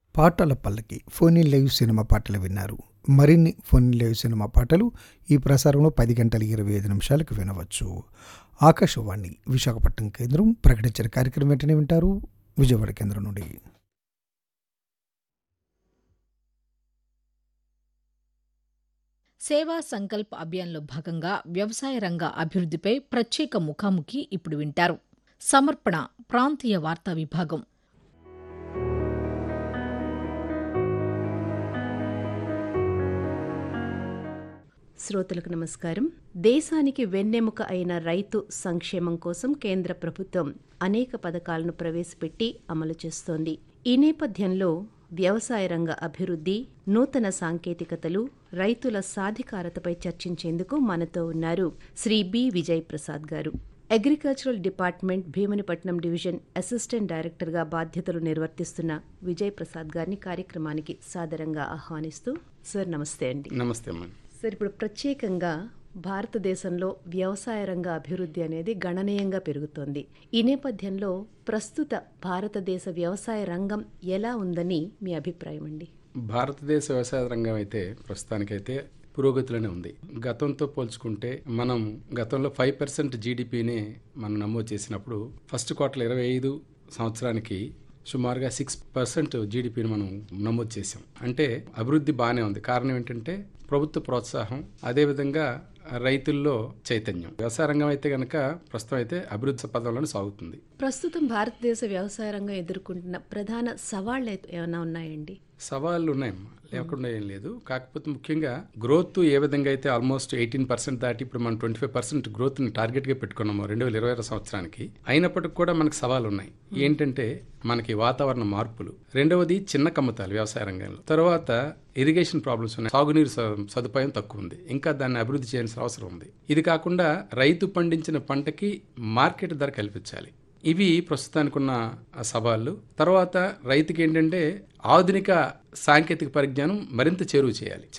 పాటల పల్లకి phone in live cinema పాటలు విన్నారు మరిన్ని ఫోన్ ఇన్ లైవ్ సినిమా పాటలు ఈ ప్రసారంలో పది గంటల ఇరవై ఐదు నిమిషాలకు వినవచ్చు ఆకాశవాణి విశాఖపట్నం కేంద్రం ప్రకటించిన కార్యక్రమం వెంటనే వింటారు విజయవాడ కేంద్రం నుండి సేవా సంకల్ప్ అభియాన్లో భాగంగా వ్యవసాయ రంగ అభివృద్ధిపై ప్రత్యేక ముఖాముఖి ఇప్పుడు వింటారు సమర్పణ ప్రాంతీయ వార్తా విభాగం శ్రోతలకు నమస్కారం దేశానికి వెన్నెముక అయిన రైతు సంక్షేమం కోసం కేంద్ర ప్రభుత్వం అనేక పథకాలను ప్రవేశపెట్టి అమలు చేస్తోంది ఈ నేపథ్యంలో వ్యవసాయ రంగ అభివృద్ధి నూతన సాంకేతికతలు రైతుల సాధికారతపై చర్చించేందుకు మనతో ఉన్నారు Shri B Vijay Prasad garu agricultural department Bheemunipatnam division assistant డైరెక్టర్గా బాధ్యతలు నిర్వర్తిస్తున్న విజయ్ ప్రసాద్ గారిని కార్యక్రమానికి సాదరంగా ఆహ్వానిస్తూ సార్ నమస్తే అండి నమస్తే అమ్మా సార్ ఇప్పుడు ప్రత్యేకంగా భారతదేశంలో వ్యవసాయ రంగ అభివృద్ధి అనేది గణనీయంగా పెరుగుతోంది ఈ నేపథ్యంలో ప్రస్తుత భారతదేశ వ్యవసాయ రంగం ఎలా ఉందని మీ అభిప్రాయం అండి భారతదేశ వ్యవసాయ రంగం అయితే ప్రస్తుతానికైతే పురోగతిలోనే ఉంది గతంతో పోల్చుకుంటే మనం గతంలో ఫైవ్ పర్సెంట్ జీడిపిని మనం నమోదు చేసినప్పుడు ఫస్ట్ క్వార్టర్ ఇరవై ఐదు సంవత్సరానికి సుమారుగా సిక్స్ పర్సెంట్ జీడిపిని మనం నమోదు చేసాం అంటే అభివృద్ధి బాగానే ఉంది కారణం ఏంటంటే ప్రభుత్వ ప్రోత్సాహం అదేవిధంగా రైతుల్లో చైతన్యం వ్యవసాయ రంగం అయితే కనుక ప్రస్తుతం అయితే అభివృద్ధి పదంలోనే సాగుతుంది ప్రస్తుతం భారతదేశ వ్యవసాయ రంగం ఎదుర్కొంటున్న ప్రధాన సవాళ్లు అయితే ఏమైనా ఉన్నాయండి సవాళ్ళు ఉన్నాయమ్మా లేకుండా ఏం లేదు కాకపోతే ముఖ్యంగా గ్రోత్ ఏ విధంగా అయితే ఆల్మోస్ట్ ఎయిటీన్ పర్సెంట్ దాటి ఇప్పుడు మనం ట్వంటీ ఫైవ్ పర్సెంట్ గ్రోత్ని టార్గెట్గా పెట్టుకున్నాము రెండు వేల ఇరవై సంవత్సరానికి అయినప్పటికి కూడా మనకు సవాళ్ళు ఉన్నాయి ఏంటంటే మనకి వాతావరణ మార్పులు రెండవది చిన్న కమ్మతాలు వ్యవసాయ రంగంలో తర్వాత ఇరిగేషన్ ప్రాబ్లమ్స్ ఉన్నాయి సాగునీరు స- సదుపాయం తక్కువ ఉంది ఇంకా దాన్ని అభివృద్ధి చేయాల్సిన అవసరం ఉంది ఇది కాకుండా రైతు పండించిన పంటకి మార్కెట్ ధర కల్పించాలి ఇవి ప్రస్తుతానికి ఉన్న సవాళ్ళు తర్వాత రైతుకి ఏంటంటే ఆధునిక సాంకేతిక పరిజ్ఞానం మరింత చేరువ చేయాలి